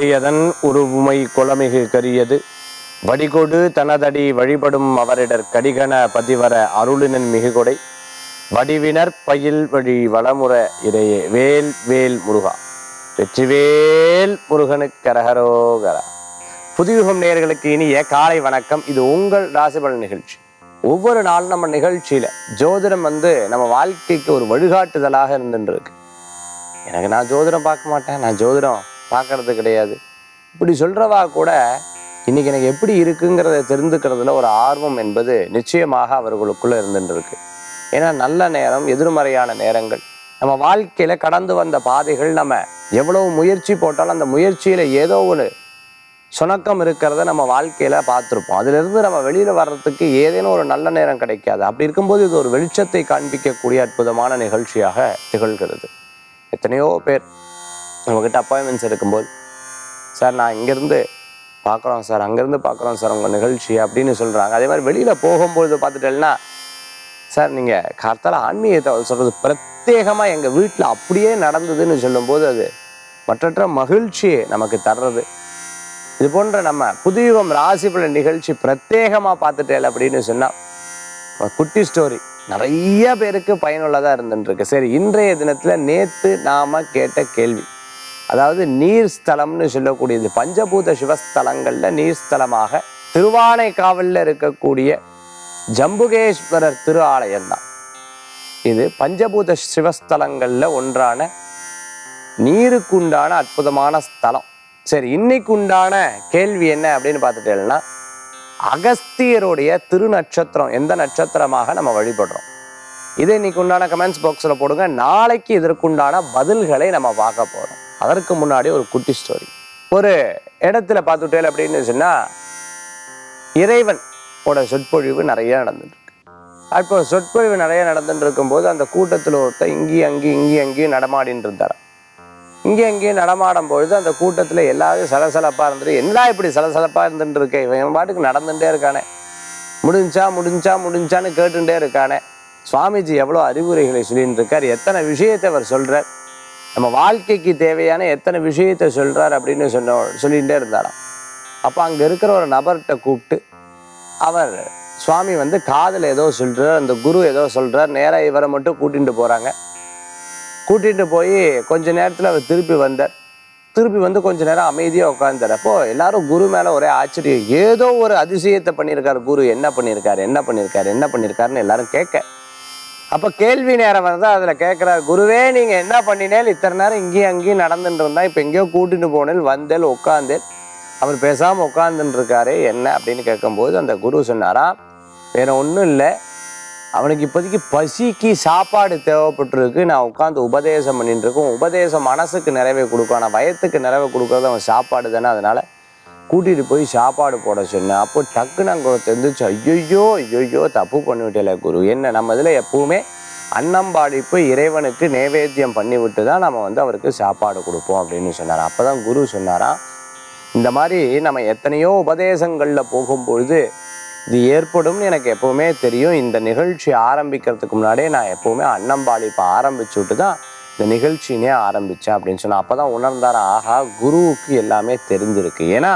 கடியதன் உருவுமை குளமிகு கரியது வடிகொடு தனதடி வழிபடும் அவரிடர் கடிகன பதிவர அருளினன் மிகுகொடை வடிவினர் பயில் வழி வளமுற இடையே வேல் வேல் முருகா வெற்றிவேல் முருகனுக்கு கரகரோகரா புதுயுகம் நேயர்களுக்கு இனிய காலை வணக்கம் இது உங்கள் ராசிபலன் நிகழ்ச்சி ஒவ்வொரு நாளும் நம்ம நிகழ்ச்சியில ஜோதிடம் வந்து நம்ம வாழ்க்கைக்கு ஒரு வழிகாட்டுதலாக இருந்துட்டு இருக்கு எனக்கு நான் ஜோதிடம் பார்க்க மாட்டேன் நான் ஜோதிடம் பார்க்கறது கிடையாது இப்படி சொல்றவா கூட இன்னைக்கு எனக்கு எப்படி இருக்குங்கிறத தெரிந்துக்கிறதுல ஒரு ஆர்வம் என்பது நிச்சயமாக அவர்களுக்குள்ள இருந்துட்டு இருக்கு ஏன்னா நல்ல நேரம் எதிர்மறையான நேரங்கள் நம்ம வாழ்க்கையில கடந்து வந்த பாதைகள் நம்ம எவ்வளவு முயற்சி போட்டாலும் அந்த முயற்சியில ஏதோ ஒரு சுணக்கம் இருக்கிறத நம்ம வாழ்க்கையில பார்த்துருப்போம் அதுல இருந்து நம்ம வெளியில வர்றதுக்கு ஏதேனும் ஒரு நல்ல நேரம் கிடைக்காது அப்படி இருக்கும்போது இது ஒரு வெளிச்சத்தை காண்பிக்கக்கூடிய அற்புதமான நிகழ்ச்சியாக திகழ்கிறது எத்தனையோ பேர் நம்மக்கிட்ட அப்பாயின்மெண்ட்ஸ் இருக்கும்போது சார் நான் இங்கேருந்து பார்க்குறோம் சார் அங்கேருந்து பார்க்குறோம் சார் உங்கள் நிகழ்ச்சி அப்படின்னு சொல்கிறாங்க அதே மாதிரி வெளியில் போகும்பொழுது பார்த்துட்டேன்னா சார் நீங்கள் கார்த்தால ஆன்மீகத்தை சொல்கிறது பிரத்யேகமாக எங்கள் வீட்டில் அப்படியே நடந்ததுன்னு சொல்லும்போது அது மற்றற்ற மகிழ்ச்சியை நமக்கு தர்றது இது போன்ற நம்ம புதுயுகம் ராசிபலன் நிகழ்ச்சி பிரத்யேகமாக பார்த்துட்டேன் அப்படின்னு சொன்னால் குட்டி ஸ்டோரி நிறைய பேருக்கு பயனுள்ளதாக இருந்துட்டு இருக்கு சரி இன்றைய தினத்தில் நேற்று நாம கேட்ட கேள்வி அதாவது நீர் ஸ்தலம்னு சொல்லக்கூடியது பஞ்சபூத சிவஸ்தலங்களில் நீர் ஸ்தலமாக திருவானைக்காவலில் இருக்கக்கூடிய ஜம்புகேஸ்வரர் திரு ஆலயம் தான் இது பஞ்சபூத சிவஸ்தலங்களில் ஒன்றான நீருக்குண்டான அற்புதமான ஸ்தலம் சரி இன்னைக்கு உண்டான கேள்வி என்ன அப்படின்னு பார்த்துட்டேன்னா அகஸ்தியருடைய திருநட்சத்திரம் எந்த நட்சத்திரமாக நம்ம வழிபடுறோம் இதை இன்னைக்கு உண்டான கமெண்ட்ஸ் பாக்ஸில் போடுங்க நாளைக்கு இதற்குண்டான பதில்களை நம்ம பார்க்க போகிறோம் அதற்கு முன்னாடி ஒரு குட்டி ஸ்டோரி ஒரு இடத்துல பார்த்துட்டேன் அப்படின்னு சொன்னால் இறைவன் ஓட சொற்பொழிவு நிறைய நடந்துட்டு இருக்கு அப்போ சொற்பொழிவு நிறைய நடந்துட்டு இருக்கும்போது அந்த கூட்டத்தில் ஒருத்தர் இங்கேயும் அங்கேயும் இங்கேயும் அங்கேயும் நடமாடின்னு இருந்தார் இங்கே அங்கேயும் நடமாடும் பொழுது அந்த கூட்டத்தில் எல்லாரும் சலசலப்பாக இருந்துட்டு என்னடா இப்படி சலசலப்பாக இருந்துட்டு இருக்கே இவன் பாட்டுக்கு நடந்துட்டே இருக்கானே முடிஞ்சா முடிஞ்சா முடிஞ்சான்னு கேட்டுட்டே இருக்கானே சுவாமிஜி எவ்வளோ அறிவுரைகளை சொல்லிட்டு இருக்கார் எத்தனை விஷயத்தை அவர் சொல்றார் நம்ம வாழ்க்கைக்கு தேவையான எத்தனை விஷயத்தை சொல்றார் அப்படின்னு சொன்ன சொல்லிகிட்டே இருந்தாராம் அப்போ அங்கே இருக்கிற ஒரு நபர்கிட்ட கூப்பிட்டு அவர் சுவாமி வந்து காதில் ஏதோ சொல்றார் அந்த குரு ஏதோ சொல்றார் நேராக இவரை மட்டும் கூட்டிட்டு போகிறாங்க கூட்டிட்டு போய் கொஞ்ச நேரத்தில் அவர் திருப்பி வந்தார் திருப்பி வந்து கொஞ்ச நேரம் அமைதியாக உட்காந்தார் அப்போ எல்லாரும் குரு மேலே ஒரே ஆச்சரியம் ஏதோ ஒரு அதிசயத்தை பண்ணியிருக்காரு குரு என்ன பண்ணியிருக்காரு என்ன பண்ணியிருக்காரு என்ன பண்ணியிருக்காருன்னு எல்லாரும் கேட்க அப்போ கேள்வி நேரம் வந்து அதில் கேட்குறாரு குருவே நீங்கள் என்ன பண்ணினேல் இத்தனை நேரம் இங்கேயும் அங்கேயும் நடந்துட்டு இருந்தா இப்போ எங்கேயோ கூட்டிட்டு போனேன் வந்தேல் உட்காந்தேன் அவர் பேசாமல் உட்காந்துட்டு இருக்காரு என்ன அப்படின்னு கேட்கும்போது அந்த குரு சொன்னாரா வேற ஒன்றும் இல்லை அவனுக்கு இப்போதைக்கு பசிக்கு சாப்பாடு தேவைப்பட்டிருக்கு நான் உட்காந்து உபதேசம் பண்ணிட்டு இருக்கேன் உபதேசம் மனசுக்கு நிறைவை கொடுக்கும் ஆனால் வயத்துக்கு நிறைவை கொடுக்கறது அவன் சாப்பாடு தானே அதனால கூட்டிட்டு போய் சாப்பாடு போட சொன்னேன் அப்போ டக்குன்னு அங்கே தெரிஞ்சிச்சு ஐயோ ஐயோ தப்பு பண்ணிவிட்டல குரு என்ன நம்ம இதில் எப்பவுமே அன்னம்பாடிப்பு இறைவனுக்கு நைவேத்தியம் பண்ணிவிட்டு தான் நம்ம வந்து அவருக்கு சாப்பாடு கொடுப்போம் அப்படின்னு சொன்னார் அப்போ தான் குரு சொன்னாராம் இந்த மாதிரி நம்ம எத்தனையோ உபதேசங்களில் போகும்பொழுது இது ஏற்படும்னு எனக்கு எப்பவுமே தெரியும் இந்த நிகழ்ச்சி ஆரம்பிக்கிறதுக்கு முன்னாடியே நான் எப்பவுமே அன்னம்பாளிப்பை ஆரம்பிச்சு விட்டு தான் இந்த நிகழ்ச்சினே ஆரம்பித்தேன் அப்படின்னு சொன்னேன் அப்போ தான் உணர்ந்தார ஆஹா குருவுக்கு எல்லாமே தெரிஞ்சிருக்கு ஏன்னா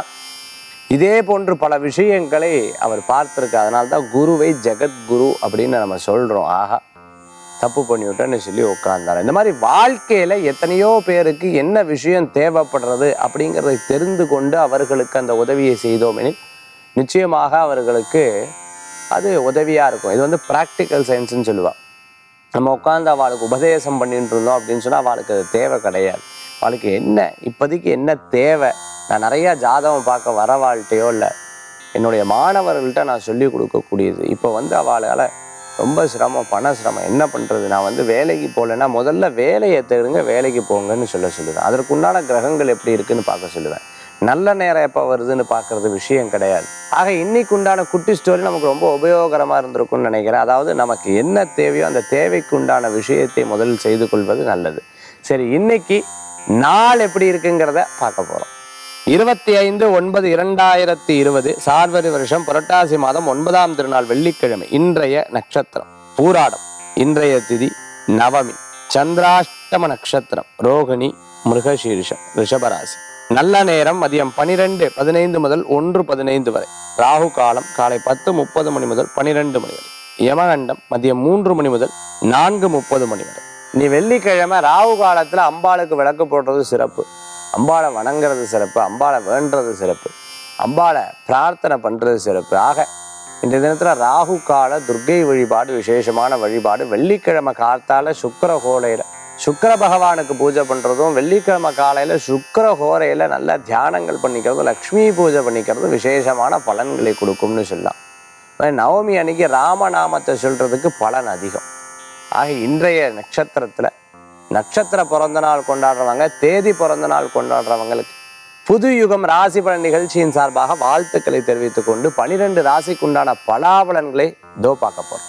இதே போன்று பல விஷயங்களை அவர் பார்த்துருக்கு அதனால தான் குருவை ஜெகத்குரு அப்படின்னு நம்ம சொல்கிறோம் ஆஹா தப்பு பண்ணிவிட்டேன்னு சொல்லி உட்கார்ந்தார் இந்த மாதிரி வாழ்க்கையில எத்தனையோ பேருக்கு என்ன விஷயம் தேவைப்படுறது அப்படிங்கிறதை தெரிந்து கொண்டு அவர்களுக்கு அந்த உதவியை செய்தோம் எனில் நிச்சயமாக அவர்களுக்கு அது உதவியா இருக்கும் இது வந்து ப்ராக்டிக்கல் சயின்ஸ்னு சொல்லுவா நம்ம உட்காந்து அவளுக்கு உபதேசம் பண்ணிட்டு இருந்தோம் அப்படின்னு சொன்னா அவளுக்கு அது தேவை கிடையாது அவளுக்கு என்ன இப்போதைக்கு என்ன தேவை நான் நிறைய ஜாதகம் பார்க்க வரவாழ்கிட்டையோ இல்லை என்னுடைய மாணவர்கள்ட்ட நான் சொல்லி கொடுக்கக்கூடியது இப்போ வந்து அவளால் ரொம்ப சிரமம் பண சிரமம் என்ன பண்ணுறது நான் வந்து வேலைக்கு போகலைன்னா முதல்ல வேலையை தேடுங்க வேலைக்கு போங்கன்னு சொல்ல சொல்லுவேன் அதற்குண்டான கிரகங்கள் எப்படி இருக்குன்னு பார்க்க சொல்லுவேன் நல்ல நேரம் எப்போ வருதுன்னு பார்க்கறது விஷயம் கிடையாது ஆக இன்னைக்கு உண்டான குட்டி ஸ்டோரி நமக்கு ரொம்ப உபயோகரமாக இருந்திருக்கும்னு நினைக்கிறேன் அதாவது நமக்கு என்ன தேவையோ அந்த தேவைக்கு உண்டான விஷயத்தை முதலில் செய்து கொள்வது நல்லது சரி இன்னைக்கு நாள் எப்படி இருக்குங்கிறத பார்க்க போகிறோம் இருபத்தி ஐந்து ஒன்பது இரண்டாயிரத்தி இருபது சார்வரி வருஷம் புரட்டாசி மாதம் ஒன்பதாம் திருநாள் வெள்ளிக்கிழமை இன்றைய நட்சத்திரம் பூராடம் இன்றைய திதி நவமி சந்திராஷ்டம நட்சத்திரம் ரோகிணி மிருகசீரிஷம் ரிஷபராசி நல்ல நேரம் மதியம் பனிரெண்டு பதினைந்து முதல் ஒன்று பதினைந்து வரை ராகு காலம் காலை பத்து முப்பது மணி முதல் பனிரெண்டு மணி வரை யமகண்டம் மதியம் மூன்று மணி முதல் நான்கு முப்பது மணி வரை நீ வெள்ளிக்கிழமை ராகு காலத்துல அம்பாளுக்கு விளக்கு போடுறது சிறப்பு அம்பாளை வணங்குறது சிறப்பு அம்பாளை வேண்டுறது சிறப்பு அம்பாளை பிரார்த்தனை பண்றது சிறப்பு ஆக இந்த தினத்துல ராகு கால துர்க்கை வழிபாடு விசேஷமான வழிபாடு வெள்ளிக்கிழமை காத்தால சுக்கிர ஹோலையில சுக்கிர பகவானுக்கு பூஜை பண்றதும் வெள்ளிக்கிழமை காலையில சுக்கிர ஹோரையில நல்ல தியானங்கள் பண்ணிக்கிறதும் லக்ஷ்மி பூஜை பண்ணிக்கிறதும் விசேஷமான பலன்களை கொடுக்கும்னு சொல்லலாம் அஹ் நவமி அன்னைக்கு ராமநாமத்தை சொல்றதுக்கு பலன் அதிகம் ஆக இன்றைய நட்சத்திரத்துல நட்சத்திர பிறந்த நாள் கொண்டாடுறவங்க தேதி பிறந்த நாள் கொண்டாடுறவங்களுக்கு புது யுகம் ராசி பலன் நிகழ்ச்சியின் சார்பாக வாழ்த்துக்களை தெரிவித்துக் கொண்டு பனிரெண்டு ராசிக்குண்டான பலாபலன்களை தோ பார்க்க போறோம்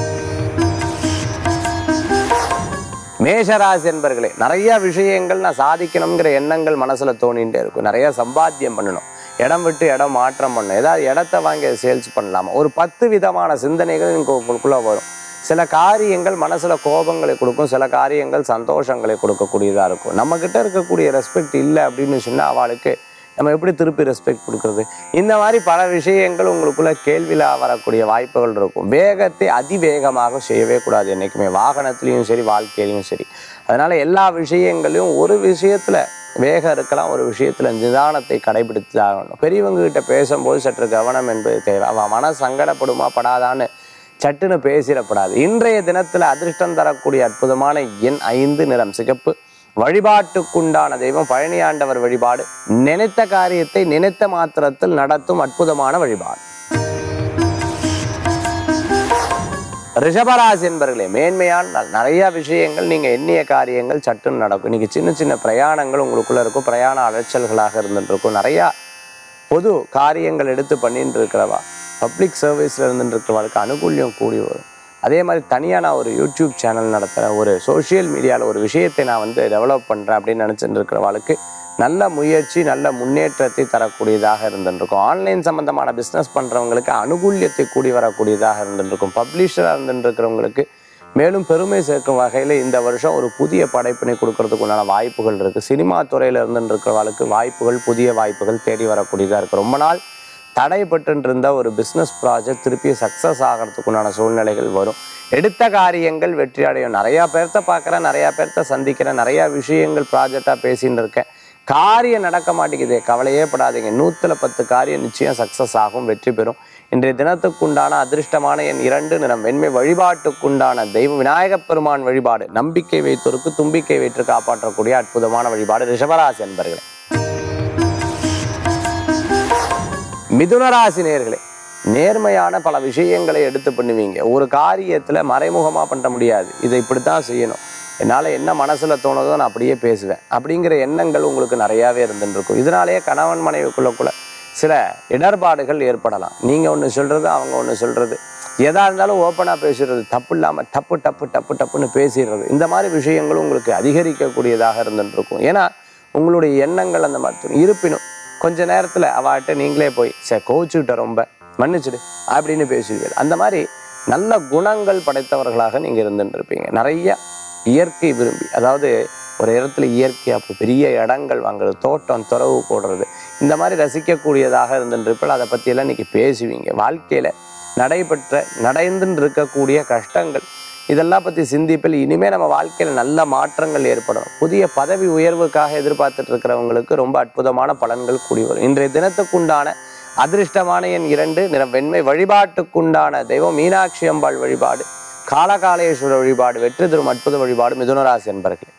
மேஷராசி என்பர்களே நிறைய விஷயங்கள் நான் சாதிக்கணுங்கிற எண்ணங்கள் மனசுல தோணிகிட்டே இருக்கும் நிறைய சம்பாத்தியம் பண்ணணும் இடம் விட்டு இடம் மாற்றம் பண்ணணும் ஏதாவது இடத்த வாங்கி சேல்ஸ் பண்ணலாமா ஒரு பத்து விதமான சிந்தனைகள் இங்க உங்களுக்குள்ள வரும் சில காரியங்கள் மனசுல கோபங்களை கொடுக்கும் சில காரியங்கள் சந்தோஷங்களை கொடுக்கக்கூடியதா இருக்கும் நம்ம கிட்ட இருக்கக்கூடிய ரெஸ்பெக்ட் இல்லை அப்படின்னு சொன்னா அவளுக்கு நம்ம எப்படி திருப்பி ரெஸ்பெக்ட் கொடுக்கறது இந்த மாதிரி பல விஷயங்கள் உங்களுக்குள்ள கேள்வியில் வரக்கூடிய வாய்ப்புகள் இருக்கும் வேகத்தை அதிவேகமாக செய்யவே கூடாது என்றைக்குமே வாகனத்துலேயும் சரி வாழ்க்கையிலையும் சரி அதனால எல்லா விஷயங்களையும் ஒரு விஷயத்துல வேகம் இருக்கலாம் ஒரு விஷயத்துல நிதானத்தை கடைபிடித்து தான் ஆகணும் பெரியவங்க கிட்ட பேசும்போது சற்று கவனம் என்பது தேவை அவன் மன சங்கடப்படுமா படாதான்னு சட்டுன்னு பேசிடப்படாது இன்றைய தினத்துல அதிர்ஷ்டம் தரக்கூடிய அற்புதமான எண் ஐந்து நிறம் சிகப்பு வழிபாட்டுக்குண்டான தெய்வம் பழனி ஆண்டவர் வழிபாடு நினைத்த காரியத்தை நினைத்த மாத்திரத்தில் நடத்தும் அற்புதமான வழிபாடு ரிஷபராசி என்பர்களே மேன்மையான நாள் நிறைய விஷயங்கள் நீங்க எண்ணிய காரியங்கள் சட்டுன்னு நடக்கும் இன்னைக்கு சின்ன சின்ன பிரயாணங்கள் உங்களுக்குள்ள இருக்கும் பிரயாண அலைச்சல்களாக இருந்துட்டு இருக்கும் நிறைய பொது காரியங்கள் எடுத்து பண்ணிட்டு இருக்கிறவா பப்ளிக் சர்வீஸில் இருந்துட்டு இருக்கிறவளுக்கு அனுகூல்யம் கூடி வரும் அதே மாதிரி தனியாக நான் ஒரு யூடியூப் சேனல் நடத்துகிறேன் ஒரு சோஷியல் மீடியாவில் ஒரு விஷயத்தை நான் வந்து டெவலப் பண்ணுறேன் அப்படின்னு நினச்சிட்டு இருக்கிறவளுக்கு நல்ல முயற்சி நல்ல முன்னேற்றத்தை தரக்கூடியதாக இருந்துருக்கும் ஆன்லைன் சம்பந்தமான பிஸ்னஸ் பண்ணுறவங்களுக்கு அனுகூல்யத்தை கூடி வரக்கூடியதாக இருந்துருக்கும் பப்ளிஷராக இருந்துட்டு இருக்கிறவங்களுக்கு மேலும் பெருமை சேர்க்கும் வகையில் இந்த வருஷம் ஒரு புதிய படைப்பினை கொடுக்கறதுக்கு உண்டான வாய்ப்புகள் இருக்குது சினிமா துறையில் இருந்துட்டு இருக்கிறவளுக்கு வாய்ப்புகள் புதிய வாய்ப்புகள் தேடி வரக்கூடியதாக இருக்குது ரொம்ப நாள் தடைப்பட்டு இருந்த ஒரு பிஸ்னஸ் ப்ராஜெக்ட் திருப்பி சக்ஸஸ் ஆகிறதுக்கு உண்டான சூழ்நிலைகள் வரும் எடுத்த காரியங்கள் வெற்றி அடையும் நிறையா பேர்த்த பார்க்குறேன் நிறையா பேர்த்த சந்திக்கிறேன் நிறையா விஷயங்கள் ப்ராஜெக்டாக பேசின்னு இருக்கேன் காரியம் நடக்க மாட்டேங்குதே கவலையே படாதீங்க நூற்றுல பத்து காரியம் நிச்சயம் சக்ஸஸ் ஆகும் வெற்றி பெறும் இன்றைய தினத்துக்குண்டான அதிர்ஷ்டமான என் இரண்டு நிறம் வெண்மை வழிபாட்டுக்குண்டான தெய்வம் விநாயகப் பெருமான் வழிபாடு நம்பிக்கை வைத்தோருக்கு தும்பிக்கை வைத்து காப்பாற்றக்கூடிய அற்புதமான வழிபாடு ரிஷபராசி என்பர்களே மிதுனராசி நேர்களே நேர்மையான பல விஷயங்களை எடுத்து பண்ணுவீங்க ஒரு காரியத்துல மறைமுகமா பண்ண முடியாது இதை இப்படித்தான் செய்யணும் என்னால என்ன மனசுல தோணுதோ நான் அப்படியே பேசுவேன் அப்படிங்கிற எண்ணங்கள் உங்களுக்கு நிறையாவே இருந்துட்டு இருக்கும் இதனாலேயே கணவன் மனைவிக்குள்ளக்குள்ள சில இடர்பாடுகள் ஏற்படலாம் நீங்க ஒண்ணு சொல்றது அவங்க ஒண்ணு சொல்றது எதா இருந்தாலும் ஓப்பனா பேசுறது தப்பு இல்லாம டப்பு டப்பு டப்பு டப்புன்னு பேசிடுறது இந்த மாதிரி விஷயங்களும் உங்களுக்கு அதிகரிக்கக்கூடியதாக இருந்துட்டு இருக்கும் ஏன்னா உங்களுடைய எண்ணங்கள் அந்த மாதிரி தோணும். இருப்பினும் கொஞ்ச நேரத்துல அவட்ட நீங்களே போய் சே கோச்சுக்கிட்ட ரொம்ப மன்னிச்சிடு அப்படின்னு பேசுவீர்கள் அந்த மாதிரி நல்ல குணங்கள் படைத்தவர்களாக நீங்க இருந்துட்டு இருப்பீங்க நிறைய இயற்கை விரும்பி அதாவது ஒரு இடத்துல இயற்கையாக இப்போ பெரிய இடங்கள் வாங்குறது தோட்டம் துறவு போடுறது இந்த மாதிரி ரசிக்கக்கூடியதாக இருந்துட்டு இருப்பீங்க அதை பற்றியெல்லாம் இன்னைக்கு பேசுவீங்க வாழ்க்கையில நடைபெற்ற நடைந்துன்னு இருக்கக்கூடிய கஷ்டங்கள் இதெல்லாம் பற்றி சிந்திப்பில் இனிமேல் நம்ம வாழ்க்கையில் நல்ல மாற்றங்கள் ஏற்படும் புதிய பதவி உயர்வுக்காக எதிர்பார்த்துட்டு இருக்கிறவங்களுக்கு ரொம்ப அற்புதமான பலன்கள் கூடி வரும் இன்றைய தினத்துக்குண்டான அதிர்ஷ்டமான எண் இரண்டு நிறம் வெண்மை வழிபாட்டுக்குண்டான தெய்வம் மீனாட்சி அம்பாள் வழிபாடு காலகாலேஸ்வரர் வழிபாடு வெற்றி தரும் அற்புத வழிபாடு மிதுனராசி என்பர்களே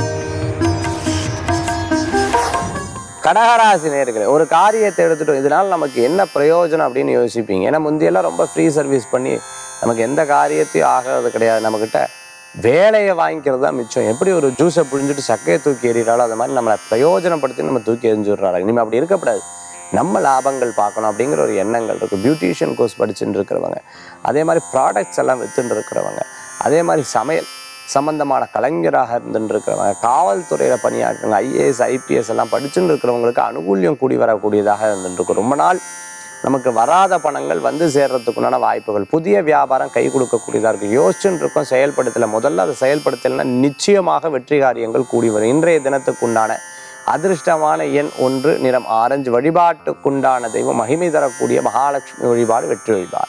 கடகராசி நேர்களே ஒரு காரியத்தை எடுத்துட்டோம் இதனால நமக்கு என்ன பிரயோஜனம் அப்படின்னு யோசிப்பீங்க ஏன்னா முந்தியெல்லாம் ரொம்ப ஃப்ரீ சர்வீஸ் பண்ணி நமக்கு எந்த காரியத்தையும் ஆகிறது கிடையாது நம்மக்கிட்ட வேலையை வாங்கிக்கிறது தான் மிச்சம் எப்படி ஒரு ஜூஸை புழிஞ்சிட்டு சக்கையை தூக்கி எறிகிறாளோ அது மாதிரி நம்மளை பிரயோஜனப்படுத்தி நம்ம தூக்கி எறிஞ்சுடுறாங்க இனிமேல் அப்படி இருக்கக்கூடாது நம்ம லாபங்கள் பார்க்கணும் அப்படிங்கிற ஒரு எண்ணங்கள் இருக்குது பியூட்டிஷியன் கோர்ஸ் படிச்சுட்டு இருக்கிறவங்க அதே மாதிரி ப்ராடக்ட்ஸ் எல்லாம் வித்துட்டு இருக்கிறவங்க அதே மாதிரி சமையல் சம்பந்தமான கலைஞராக இருந்துட்டு இருக்கிறவங்க காவல்துறையில் பணியாற்றுறவங்க ஐஏஎஸ் ஐபிஎஸ் எல்லாம் படிச்சுட்டு இருக்கிறவங்களுக்கு அனுகூல்யம் கூடி வரக்கூடியதாக இருந்துட்டு இருக்கும் ரொம்ப நாள் நமக்கு வராத பணங்கள் வந்து சேர்றதுக்குண்டான வாய்ப்புகள் புதிய வியாபாரம் கை கொடுக்கக்கூடியதாக இருக்குது யோசிச்சுட்டு இருக்கோம் செயல்படுத்தல முதல்ல அதை செயல்படுத்தலைன்னா நிச்சயமாக வெற்றி காரியங்கள் கூடி வரும் இன்றைய தினத்துக்குண்டான அதிர்ஷ்டமான எண் ஒன்று நிறம் ஆரஞ்சு வழிபாட்டுக்குண்டான தெய்வம் மகிமை தரக்கூடிய மகாலட்சுமி வழிபாடு வெற்றி வழிபாடு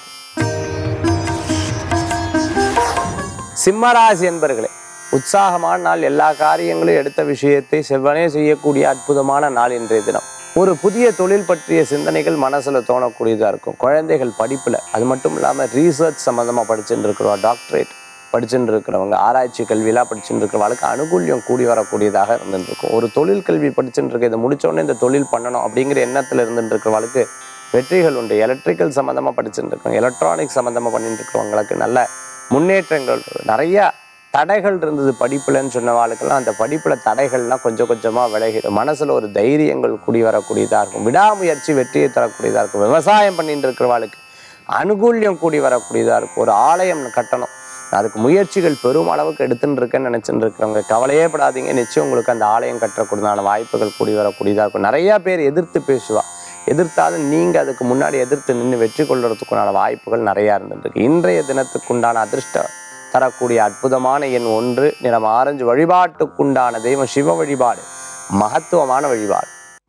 சிம்மராசி என்பர்களே உற்சாகமான நாள் எல்லா காரியங்களும் எடுத்த விஷயத்தை செவ்வனே செய்யக்கூடிய அற்புதமான நாள் இன்றைய தினம் ஒரு புதிய தொழில் பற்றிய சிந்தனைகள் மனசுல தோணக்கூடியதா இருக்கும் குழந்தைகள் படிப்புல அது மட்டும் இல்லாம ரீசர்ச் சம்பந்தமா படிச்சுட்டு இருக்கிறோம் டாக்டரேட் படிச்சுட்டு இருக்கிறவங்க ஆராய்ச்சி கல்வியெல்லாம் படிச்சுட்டு இருக்கிறவங்களுக்கு அனுகூல்யம் கூடி வரக்கூடியதாக இருந்துட்டு இருக்கும் ஒரு தொழில் கல்வி படிச்சுட்டு இருக்க இதை முடிச்ச உடனே இந்த தொழில் பண்ணணும் அப்படிங்கிற எண்ணத்துல இருந்துட்டு இருக்கிறவங்களுக்கு வெற்றிகள் உண்டு எலக்ட்ரிக்கல் சம்மந்தமாக படிச்சுட்டு இருக்கோம் எலக்ட்ரானிக்ஸ் சம்மந்தமாக பண்ணிட்டு இருக்கிறவங்களுக்கு நல்ல முன்னேற்றங்கள் இருக்கு. நிறைய தடைகள் இருந்தது படிப்புலன்னு சொன்னவாளுக்கெல்லாம் அந்த படிப்புல தடைகள்லாம் கொஞ்சம் கொஞ்சமாக விலகிடும் மனசுல ஒரு தைரியங்கள் கூடி வரக்கூடியதாக இருக்கும் விடாமுயற்சி வெற்றியை தரக்கூடியதாக இருக்கும் விவசாயம் பண்ணிட்டு இருக்கிறவாளுக்கு அனுகூல்யம் கூடி வரக்கூடியதாக இருக்கும் ஒரு ஆலயம் கட்டணும் அதுக்கு முயற்சிகள் பெரும் அளவுக்கு எடுத்துட்டு இருக்கேன்னு நினைச்சுட்டு இருக்கிறவங்க கவலையே படாதீங்க நிச்சயம் உங்களுக்கு அந்த ஆலயம் கட்டக்கூடியதான வாய்ப்புகள் கூடி வரக்கூடியதாக இருக்கும் நிறைய பேர் எதிர்த்து பேசுவா எதிர்த்தாலும் நீங்க அதுக்கு முன்னாடி எதிர்த்து நின்று வெற்றி கொள்றதுக்குண்டான வாய்ப்புகள் நிறைய இருந்துருக்கு இன்றைய தினத்துக்குண்டான அதிர்ஷ்ட தரக்கூடிய அற்புதமான எண் ஒன்று நிறம் ஆரஞ்சு வழிபாட்டுக்குண்டான தெய்வம் சிவ வழிபாடு மகத்துவமான வழிபாடு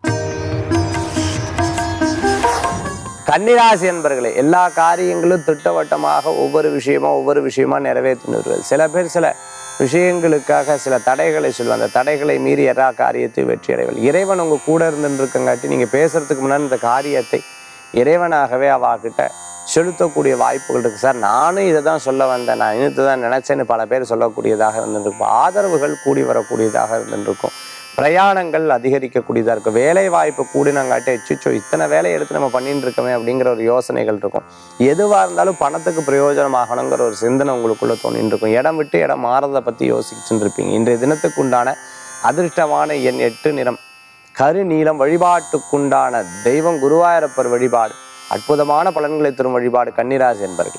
கன்னிராசி என்பர்களே எல்லா காரியங்களும் திட்டவட்டமாக ஒவ்வொரு விஷயமா ஒவ்வொரு விஷயமா நிறைவேற்றின்னு வருவது சில பேர் சில விஷயங்களுக்காக சில தடைகளை சொல்லுவாங்க அந்த தடைகளை மீறி எல்லா காரியத்தையும் வெற்றி அடைவல் இறைவன் உங்க கூட இருந்துட்டு இருக்கங்காட்டி நீங்க பேசுறதுக்கு முன்னாடி இந்த காரியத்தை இறைவனாகவே அவாகிட்ட செலுத்தக்கூடிய வாய்ப்புகள் இருக்கு சார் நானும் இதை தான் சொல்ல வந்தேன் நான் இன்னத்தை தான் நினைச்சேன்னு பல பேர் சொல்லக்கூடியதாக இருந்துருக்கும் ஆதரவுகள் கூடி வரக்கூடியதாக இருந்துருக்கும் பிரயாணங்கள் அதிகரிக்கக்கூடியதாக இருக்கும் வேலை வாய்ப்பு கூடினங்காட்டி அச்சுச்சோ இத்தனை வேலையை எடுத்து நம்ம பண்ணிட்டு இருக்கோமே அப்படிங்கிற ஒரு யோசனைகள் இருக்கும் எதுவாக இருந்தாலும் பணத்துக்கு பிரயோஜனமாகணுங்கிற ஒரு சிந்தனை உங்களுக்குள்ள தோணிட்டு இருக்கும் இடம் விட்டு இடம் மாறதை பற்றி யோசிச்சுட்டு இருப்பீங்க இன்றைய தினத்துக்கு உண்டான அதிர்ஷ்டமான எண் எட்டு நிறம் கருநீலம் வழிபாட்டுக்குண்டான தெய்வம் குருவாயூரப்பர் வழிபாடு அற்புதமான பலன்களை தரும் வழிபாடு கன்னிராசி என்பர்களே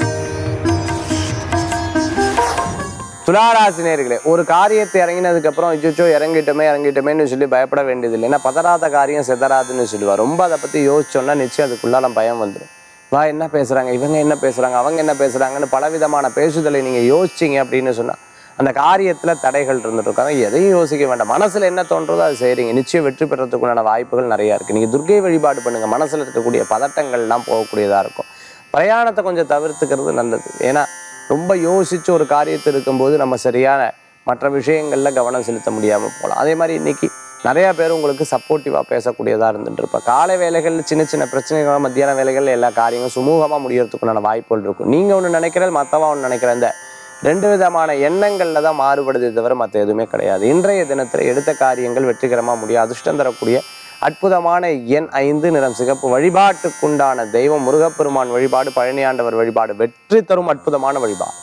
துளாராசி நேர்களே ஒரு காரியத்தை இறங்கினதுக்கு அப்புறம் அச்சோ இறங்கிட்டோமே இறங்கிட்டோமேன்னு சொல்லி பயப்பட வேண்டியதில்லை ஏன்னா பதறாத காரியம் செதறாதுன்னு சொல்லுவா ரொம்ப அதை பத்தி யோசிச்சோம்னா நிச்சயம் அதுக்குள்ளால பயம் வந்துடும் வா என்ன பேசுறாங்க இவங்க என்ன பேசுறாங்க அவங்க என்ன பேசுறாங்கன்னு பலவிதமான பேசுதலை நீங்க யோசிச்சீங்க அப்படின்னு சொன்னா அந்த காரியத்துல தடைகள் இருந்துட்டு இருக்காங்க எதையும் யோசிக்க வேண்டாம் மனசுல என்ன தோன்றதோ அது செய்றீங்க நிச்சயம் வெற்றி பெறத்துக்குண்டான வாய்ப்புகள் நிறைய இருக்கு நீங்க துர்க்கை வழிபாடு பண்ணுங்க மனசுல இருக்கக்கூடிய பதட்டங்கள்லாம் போகக்கூடியதா இருக்கும் பிரயாணத்தை கொஞ்சம் தவிர்த்துக்கிறது நல்லது ஏன்னா ரொம்ப யோசிச்சு ஒரு காரியத்தை இருக்கும்போது நம்ம சரியான மற்ற விஷயங்கள்ல கவனம் செலுத்த முடியாம போகலாம் அதே மாதிரி இன்னைக்கு நிறைய பேர் உங்களுக்கு சப்போர்ட்டிவா பேசக்கூடியதா இருந்துட்டு இருப்பா காலை வேலைகள்ல சின்ன சின்ன பிரச்சனைகள் மத்தியான வேலைகள்ல எல்லா காரியங்களும் சுமூகமா முடியறதுக்குண்டான வாய்ப்புகள் இருக்கும் நீங்க ஒண்ணு நினைக்கிறது மத்தவன் ஒண்ணு நினைக்கிற இந்த ரெண்டு விதமான எண்ணங்கள்ல தான் மாறுபடுதே தவிர மற்ற எதுவுமே கிடையாது இன்றைய தினத்துல எடுத்த காரியங்கள் வெற்றிகரமா முடியும் அதிர்ஷ்டம் தரக்கூடிய அற்புதமான எண் ஐந்து நிறம் சிகப்பு வழிபாட்டுக்குண்டான தெய்வம் முருகப்பெருமான் வழிபாடு பழனியாண்டவர் வழிபாடு வெற்றி தரும் அற்புதமான வழிபாடு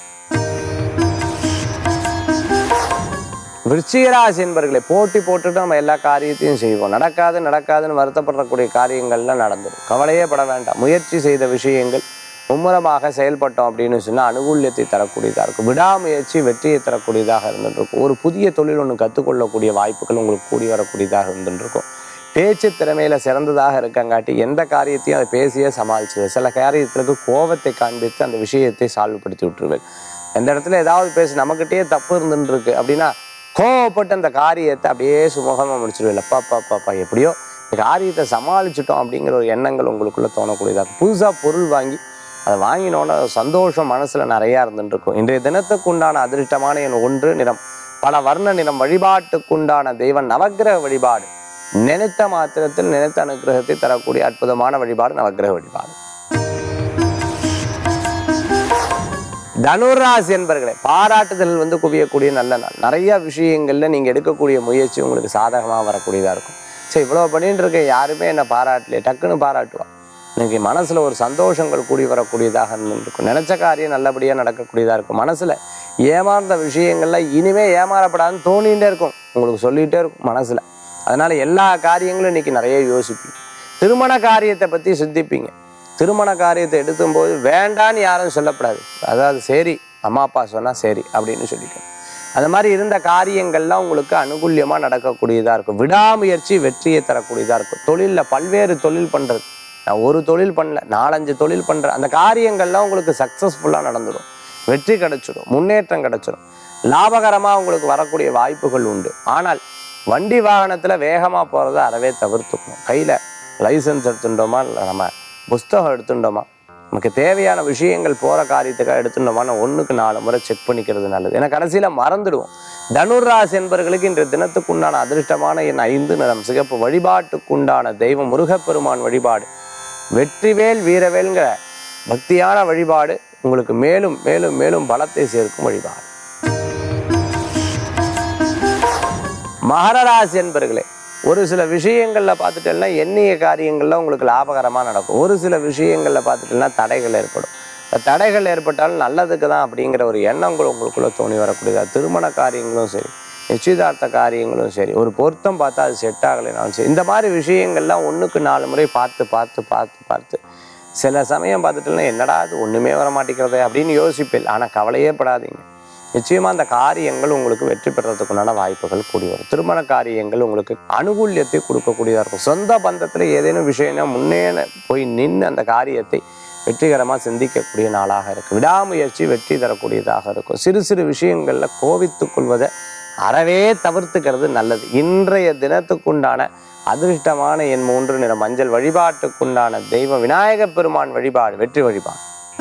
விருச்சிகராசி என்பர்களை போட்டி போட்டுட்டு நம்ம எல்லா காரியத்தையும் செய்வோம் நடக்காது நடக்காதுன்னு வருத்தப்படக்கூடிய காரியங்கள்லாம் நடந்துடும் கவலையே பட வேண்டாம் முயற்சி செய்த விஷயங்கள் மும்முரமாக செயல்பட்டோம் அப்படின்னு சொன்னால் அனுகூல்யத்தை தரக்கூடியதாக இருக்கும் விடாமுயற்சி வெற்றியை தரக்கூடியதாக இருந்துட்டு இருக்கும் ஒரு புதிய தொழில் ஒன்று கற்றுக்கொள்ளக்கூடிய வாய்ப்புகள் உங்களுக்கு கூடி வரக்கூடியதாக இருந்துட்டு இருக்கும் பேச்சு திறமையில சிறந்ததாக இருக்கங்காட்டி எந்த காரியத்தையும் அதை பேசியே சமாளிச்சிருவேன் சில காரியத்திற்கு கோபத்தை காண்பித்து அந்த விஷயத்தை சால்வ் படுத்தி விட்டுருவேன் எந்த இடத்துல ஏதாவது பேசி நம்மகிட்டயே தப்பு இருந்துட்டு இருக்கு அப்படின்னா கோவப்பட்டு அந்த காரியத்தை அப்படியே சுமூகமாக முடிச்சிருவேன் அப்பா அப்பா அப்பா அப்பா எப்படியோ இந்த காரியத்தை சமாளிச்சிட்டோம் அப்படிங்கிற ஒரு எண்ணங்கள் உங்களுக்குள்ள தோணக்கூடியதாக இருக்கும் புதுசாக பொருள் வாங்கி அதை வாங்கினோட சந்தோஷம் மனசுல நிறைய இருந்துட்டு இருக்கும் இன்றைய தினத்துக்கு உண்டான அதிர்ஷ்டமான என் ஒன்று நிறம் பல வர்ண நிறம் வழிபாட்டுக்குண்டான தெய்வம் நவக்கிரக வழிபாடு நினைத்த மாத்திரத்தில் நினைத்த அனுகிரகத்தை தரக்கூடிய அற்புதமான வழிபாடு நவக்கிரக வழிபாடு தனுராசி என்பர்களே பாராட்டுதல் வந்து குவியக்கூடிய நல்ல நாள் நிறைய விஷயங்கள்ல நீங்க எடுக்கக்கூடிய முயற்சி உங்களுக்கு சாதகமாக வரக்கூடியதா இருக்கும் சரி இவ்வளவு பண்ணிட்டு இருக்க யாருமே என்ன பாராட்டலையே டக்குன்னு பாராட்டுவா இன்னைக்கு மனசுல ஒரு சந்தோஷங்கள் கூடி வரக்கூடியதாக இருக்கும் நினைச்ச காரியம் நல்லபடியா நடக்கக்கூடியதா இருக்கும் மனசுல ஏமாந்த விஷயங்கள்ல இனிமே ஏமாறப்படாதுன்னு தோணிகிட்டே இருக்கும் உங்களுக்கு சொல்லிகிட்டே இருக்கும் மனசுல அதனால எல்லா காரியங்களும் இன்னைக்கு நிறைய யோசிப்பீங்க திருமண காரியத்தை பத்தி சிந்திப்பீங்க திருமண காரியத்தை எடுக்கும்போது வேண்டான்னு யாரும் சொல்லப்படாது அதாவது சரி அம்மா அப்பா சொன்னா சரி அப்படின்னு சொல்லிக்கணும் அந்த மாதிரி இருந்த காரியங்கள்லாம் உங்களுக்கு அனுகூல்யமா நடக்கக்கூடியதா இருக்கும் விடாமுயற்சி வெற்றியை தரக்கூடியதா இருக்கும் தொழில்ல பல்வேறு தொழில் பண்றது நான் ஒரு தொழில் பண்ணல நாலஞ்சு தொழில் பண்றேன் அந்த காரியங்கள்லாம் உங்களுக்கு சக்சஸ்ஃபுல்லா நடந்துடும் வெற்றி கிடைச்சிடும் முன்னேற்றம் கிடைச்சிடும் லாபகரமா உங்களுக்கு வரக்கூடிய வாய்ப்புகள் உண்டு ஆனால் வண்டி வாகனத்துல வேகமா போறதை அறவே தவிர்த்துக்கணும் கையில லைசன்ஸ் எடுத்துட்டோமா இல்லை நம்ம புஸ்தகம் எடுத்துட்டோமா நமக்கு தேவையான விஷயங்கள் போற காரியத்துக்காக எடுத்துட்டோமான ஒண்ணுக்கு நாலு முறை செக் பண்ணிக்கிறது நல்லது ஏன்னா கடைசியில மறந்துடுவோம் தனுர்ராசி என்பவர்களுக்கு இன்றைய தினத்துக்குண்டான அதிர்ஷ்டமான என் ஐந்து நிறம் சிகப்பு வழிபாட்டுக்குண்டான தெய்வம் முருகப்பெருமான் வழிபாடு வெற்றிவேல் வீரவேல்ங்கிற பக்தியான வழிபாடு உங்களுக்கு மேலும் மேலும் மேலும் பலத்தை சேர்க்கும் வழிபாடு மகர ராசி என்பர்களே ஒரு சில விஷயங்களில் பார்த்துட்டேன்னா எண்ணிய காரியங்கள்ல உங்களுக்கு லாபகரமாக நடக்கும் ஒரு சில விஷயங்களில் பார்த்துட்டேன்னா தடைகள் ஏற்படும் இந்த தடைகள் ஏற்பட்டாலும் நல்லதுக்கு தான் அப்படிங்கிற ஒரு எண்ணம் கூட உங்களுக்குள்ள தோணி வரக்கூடியதா திருமண காரியங்களும் சரி நிச்சயதார்த்த காரியங்களும் சரி ஒரு பொருத்தம் பார்த்தா அது செட் ஆகலைனாலும் சரி இந்த மாதிரி விஷயங்கள்லாம் ஒன்றுக்கு நாலு முறை பார்த்து பார்த்து பார்த்து பார்த்து சில சமயம் பார்த்துட்டோம்னா என்னடா அது ஒன்றுமே வர மாட்டேங்கிறதே அப்படின்னு யோசிப்பேன் ஆனால் கவலையே படாதீங்க நிச்சயமாக அந்த காரியங்கள் உங்களுக்கு வெற்றி பெறதுக்குண்டான வாய்ப்புகள் கூடி வரும் திருமண காரியங்கள் உங்களுக்கு அனுகூல்யத்தை கொடுக்கக்கூடியதாக இருக்கும் சொந்த பந்தத்தில் ஏதேனும் விஷயம் முன்னே போய் நின்று அந்த காரியத்தை வெற்றிகரமாக சிந்திக்கக்கூடிய நாளாக இருக்கும் விடாமுயற்சி வெற்றி தரக்கூடியதாக இருக்கும் சிறு சிறு விஷயங்களில் கோவித்துக் கொள்வதை அறவே தவிர்த்துக்கிறது நல்லது இன்றைய தினத்துக்குண்டான அதிர்ஷ்டமான என் மூன்று நிற மஞ்சள் வழிபாட்டுக்குண்டான தெய்வம் விநாயகப் பெருமான் வழிபாடு வெற்றி வழிபாடு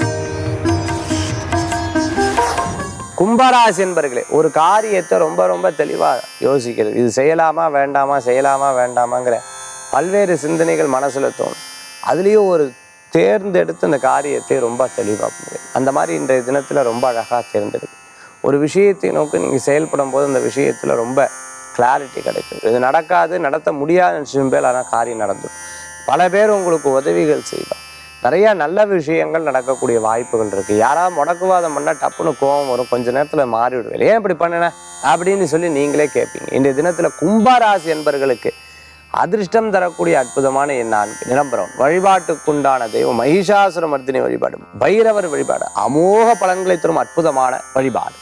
கும்பராசி என்பர்களே ஒரு காரியத்தை ரொம்ப ரொம்ப தெளிவாக யோசிக்கிறது இது செய்யலாமா வேண்டாமா செய்யலாமா வேண்டாமாங்கிற பல்வேறு சிந்தனைகள் மனசுல தோணும் அதுலேயும் ஒரு தேர்ந்தெடுத்து அந்த காரியத்தை ரொம்ப தெளிவாக பண்ணுது அந்த மாதிரி இன்றைய தினத்தில் ரொம்ப அழகாக தேர்ந்தெடுக்கு ஒரு விஷயத்தை நோக்கி நீங்கள் செயல்படும் போது அந்த விஷயத்தில் ரொம்ப கிளாரிட்டி கிடைக்கும் இது நடக்காது நடத்த முடியாதுன்னு சொல்லும் பேர் ஆனால் காரியம் நடந்துடும் பல பேர் உங்களுக்கு உதவிகள் செய்வார் நிறைய நல்ல விஷயங்கள் நடக்கக்கூடிய வாய்ப்புகள் இருக்கு யாராவது முடக்குவாதம் பண்ணா டப்புன்னு கோவம் வரும் கொஞ்ச நேரத்துல மாறி விடுவேன் ஏன் இப்படி பண்ணின அப்படின்னு சொல்லி நீங்களே கேட்பீங்க இன்றைய தினத்துல கும்பராசி என்பர்களுக்கு அதிர்ஷ்டம் தரக்கூடிய அற்புதமான என் நான்கு நிரம்பரம் வழிபாட்டுக்குண்டான தெய்வம் மகிஷாசுர மர்தினி வழிபாடு பைரவர் வழிபாடு அமோக பலன்களை தரும் அற்புதமான வழிபாடு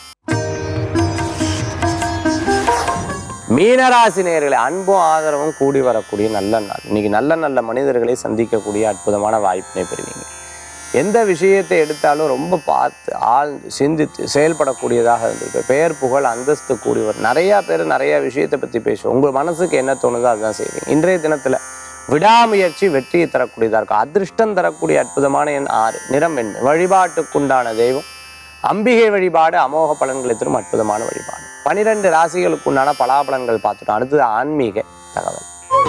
மீனராசி நேயர்களே அன்பும் ஆதரவும் கூடி வரக்கூடிய நல்ல நாள் இன்னைக்கு நல்ல நல்ல மனிதர்களை சந்திக்கக்கூடிய அற்புதமான வாய்ப்பினை பெறுவீங்க எந்த விஷயத்தை எடுத்தாலும் ரொம்ப பார்த்து ஆழ்ந்து சிந்தித்து செயல்படக்கூடியதாக இருந்திருக்கு பெயர் புகழ் அந்தஸ்து கூடி வரும் நிறையா பேர் நிறைய விஷயத்தை பற்றி பேசுவோம் உங்கள் மனசுக்கு என்ன தோணுதோ அதுதான் செய்வீங்க இன்றைய தினத்தில் விடாமுயற்சி வெற்றியை தரக்கூடியதாக இருக்கும் அதிர்ஷ்டம் தரக்கூடிய அற்புதமான எண் ஆறு நிறம் வெண்மை வழிபாட்டுக்குண்டான தெய்வம் அம்பிகை வழிபாடு அமோக பலன்களை தரும் அற்புதமான வழிபாடு பனிரெண்டு ராசிகளுக்கு உண்டான பலாபலன்கள் பார்த்துட்டோம் அடுத்தது ஆன்மீக தகவல்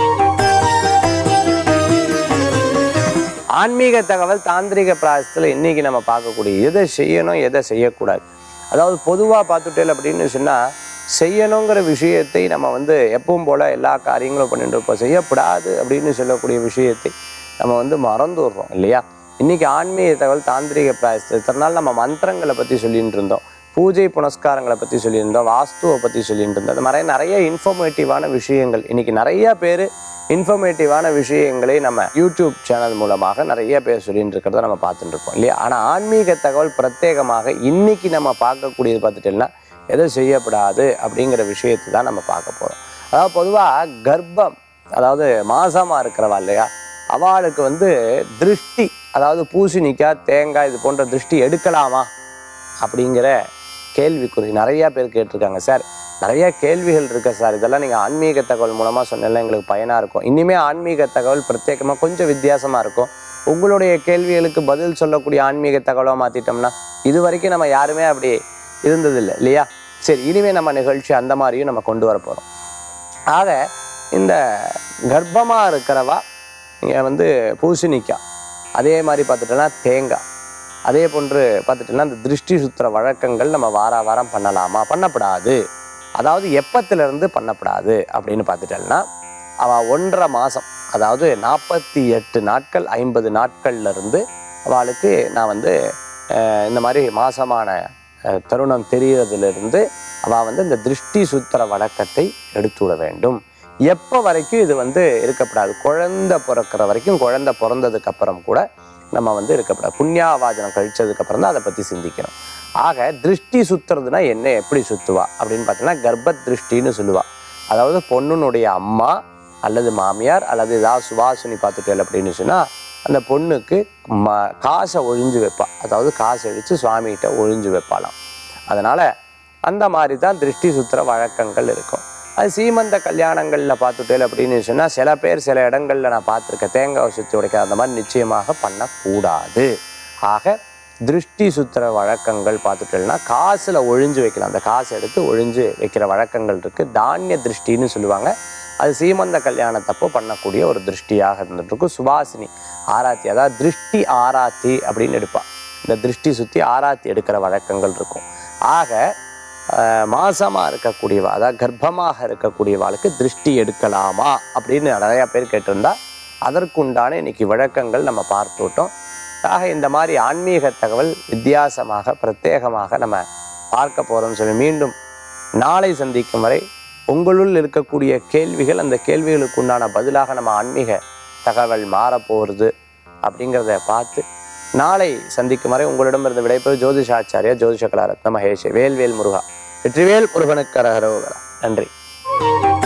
ஆன்மீக தகவல் தாந்திரிக பிராயசத்தில் இன்னைக்கு நம்ம பார்க்கக்கூடிய எதை செய்யணும் எதை செய்யக்கூடாது அதாவது பொதுவாக பார்த்துட்டேல் அப்படின்னு சொன்னால் செய்யணுங்கிற விஷயத்தை நம்ம வந்து எப்பவும் போல் எல்லா காரியங்களும் பண்ணிட்டு இருப்போம் செய்யக்கூடாது அப்படின்னு சொல்லக்கூடிய விஷயத்தை நம்ம வந்து மறந்துடுறோம் இல்லையா இன்னைக்கு ஆன்மீக தகவல் தாந்திரிக பிராயசத்தில் இத்தனை நாள் நம்ம மந்திரங்களை பற்றி சொல்லிட்டு இருந்தோம் பூஜை புனஸ்காரங்களை பற்றி சொல்லியிருந்தோம் வாஸ்துவை பற்றி சொல்லிட்டு இருந்தோம் அது மாதிரி நிறைய இன்ஃபர்மேட்டிவான விஷயங்கள் இன்னைக்கு நிறைய பேர் இன்ஃபர்மேட்டிவான விஷயங்களை நம்ம யூடியூப் சேனல் மூலமாக நிறைய பேர் சொல்லிட்டு இருக்கிறத நம்ம பார்த்துட்டு இருப்போம் இல்லையா ஆனால் ஆன்மீக தகவல் பிரத்யேகமாக இன்னைக்கு நம்ம பார்க்கக்கூடியது பார்த்துட்டோம்னா எதை செய்யப்படாது அப்படிங்கிற விஷயத்தை தான் நம்ம பார்க்க போகிறோம் அதாவது பொதுவாக கர்ப்பம் அதாவது மாசமாக இருக்கிறவா இல்லையா அவளுக்கு வந்து திருஷ்டி அதாவது பூசணிக்காய் தேங்காய் இது போன்ற திருஷ்டி எடுக்கலாமா அப்படிங்கிற கேள்விக்குறி நிறையா பேர் கேட்டிருக்காங்க சார் நிறைய கேள்விகள் இருக்கு சார் இதெல்லாம் நீங்கள் ஆன்மீக தகவல் மூலமாக சொன்னெல்லாம் எங்களுக்கு பயனாக இருக்கும் இனிமே ஆன்மீக தகவல் பிரத்யேகமாக கொஞ்சம் வித்தியாசமாக இருக்கும் உங்களுடைய கேள்விகளுக்கு பதில் சொல்லக்கூடிய ஆன்மீக தகவலாக மாற்றிட்டோம்னா இது வரைக்கும் நம்ம யாருமே அப்படி இருந்ததில்லை இல்லையா சரி இனிமே நம்ம நிகழ்ச்சி அந்த மாதிரியும் நம்ம கொண்டு வர போகிறோம் ஆக இந்த கர்ப்பமாக இருக்கிறவா நீங்கள் வந்து பூசணிக்காய் அதே மாதிரி பார்த்துட்டோன்னா தேங்காய் அதே போன்று பார்த்துட்டோம்னா இந்த திருஷ்டி சுத்துற வழக்கங்கள் நம்ம வார வாரம் பண்ணலாமா பண்ணப்படாது அதாவது எப்பத்திலிருந்து பண்ணப்படாது அப்படின்னு பார்த்துட்டோம்னா அவள் ஒன்றரை மாதம் அதாவது நாற்பத்தி எட்டு நாட்கள் ஐம்பது நாட்கள்ல இருந்து அவளுக்கு நான் வந்து அஹ், இந்த மாதிரி மாசமான அஹ், தருணம் தெரியறதுலேருந்து அவள் வந்து இந்த திருஷ்டி சுத்துற வழக்கத்தை எடுத்து விட வேண்டும் எப்போ வரைக்கும் இது வந்து இருக்கப்படாது குழந்தை பிறக்கிற வரைக்கும் குழந்தை பிறந்ததுக்கு அப்புறம் கூட நம்ம வந்து இருக்கப்படாது புண்ணியாவாஜனம் கழிச்சதுக்கு அப்புறம் தான் அதை பற்றி சிந்திக்கணும் ஆக திருஷ்டி சுத்துறதுனா என்ன எப்படி சுத்துவா அப்படின்னு பார்த்தீங்கன்னா கர்ப்ப திருஷ்டின்னு சொல்லுவா அதாவது பொண்ணுனுடைய அம்மா அல்லது மாமியார் அல்லது ஏதாவது சுவாசினி பார்த்துட்டேல் அப்படின்னு சொன்னால் அந்த பொண்ணுக்கு ம காசை ஒழிஞ்சு வைப்பா அதாவது காசை அடித்து சுவாமிகிட்ட ஒழிஞ்சு வைப்பாளாம் அதனால் அந்த மாதிரி தான் திருஷ்டி சுத்துற வழக்கங்கள் இருக்கும் அது சீமந்த கல்யாணங்களில் பார்த்துட்டேன் அப்படின்னு சொன்னால் சில பேர் சில இடங்களில் நான் பார்த்துருக்கேன் தேங்காய் சுற்றி உடைக்க அந்த மாதிரி நிச்சயமாக பண்ணக்கூடாது ஆக திருஷ்டி சுத்துற வழக்கங்கள் பார்த்துட்டேன்னா காசில் ஒழிஞ்சு வைக்கலாம் அந்த காசை எடுத்து ஒழிஞ்சு வைக்கிற வழக்கங்கள் இருக்குது தானிய திருஷ்டின்னு சொல்லுவாங்க அது சீமந்த கல்யாணத்தப்போ பண்ணக்கூடிய ஒரு திருஷ்டியாக இருந்துட்டு இருக்கும் சுபாசினி ஆராத்தி அதாவது திருஷ்டி ஆராத்தி அப்படின்னு எடுப்பா இந்த திருஷ்டி சுற்றி ஆராத்தி எடுக்கிற வழக்கங்கள் இருக்கும் ஆக ஆஹ், மாசமா இருக்கக்கூடியவா அதாவது கர்ப்பமாக இருக்கக்கூடியவாளுக்கு திருஷ்டி எடுக்கலாமா அப்படின்னு நிறையா பேர் கேட்டிருந்தா அதற்குண்டான இன்னைக்கு விளக்கங்கள் நம்ம பார்த்துவிட்டோம் ஆக இந்த மாதிரி ஆன்மீக தகவல் வித்தியாசமாக பிரத்யேகமாக நம்ம பார்க்க போகிறோம்னு சொல்லி மீண்டும் நாளை சந்திக்கும் வரை உங்களுள் இருக்கக்கூடிய கேள்விகள் அந்த கேள்விகளுக்கு உண்டான பதிலாக நம்ம ஆன்மீக தகவல் மாறப்போகிறது அப்படிங்கிறத பார்த்து நாளை சந்திக்கும் வரை உங்களிடமிருந்து விடைபெறும் ஜோதிஷாச்சாரியா ஜோதிஷ கலாரத்ன மகேஷ் வேல்வேல் முருகா வெற்றிவேல் முருகனுக்கு அரகரோகரா நன்றி